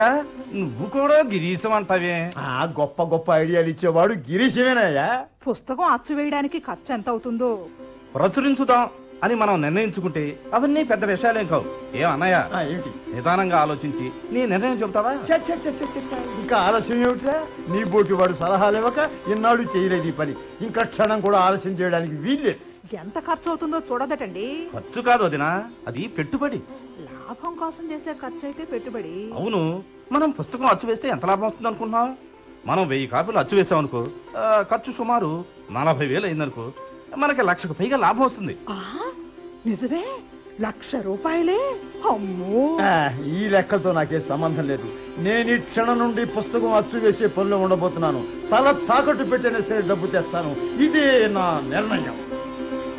నువ్వు కూడా గిరీశం అంటావే ఆ గొప్ప గొప్ప ఐడియాలు ఇచ్చేవాడు గిరీశమేనయ్యా పుస్తకం అచ్చు వేయడానికి ఖర్చు ఎంత అవుతుందో ప్రచురించుదాం అని మనం నిర్ణయించుకుంటే అవన్నీ పెద్ద విషయాలేం కావు ఏం అన్నయ్య ఆ, ఏంటి నిదానంగా ఆలోచించి నీ నిర్ణయం చెబుతావా చ్చ, చ్చ, చ్చ, చ్చ, చ్చ, చ్చ. ఇంకా ఆలస్యం ఏమిట్రా నీ బోటి వాడు సలహాలు ఇవ్వక ఇన్నాళ్ళు చేయలేదు ఈ పని ఇంకా క్షణం కూడా ఆలస్యం చేయడానికి వీల్లేదు ఎంత ఖర్చు అవుతుందో చూడదటండి ఖర్చు కాదు వదినా అది పెట్టుబడి లాభం కోసం చేసే ఖర్చు అయితే పెట్టుబడి అవును మనం పుస్తకం అచ్చు వేస్తే ఎంత లాభం వస్తుంది అనుకుంటున్నాం మనం వెయ్యి కాపీలు అచ్చు వేసాం అనుకో ఆ, ఖర్చు సుమారు నలభై వేలు అయిందనుకో మనకి లక్షకు పైగా లాభం వస్తుంది ఆ నిజమే లక్ష రూపాయలే అమ్మో ఆ, ఈ లెక్కలతో నాకే సంబంధం లేదు నేను ఈ క్షణం నుండి పుస్తకం అచ్చు వేసే పనిలో ఉండబోతున్నాను తల తాకట్టు పెట్టిన సరే డబ్బు తెస్తాను ఇదే నా నిర్ణయం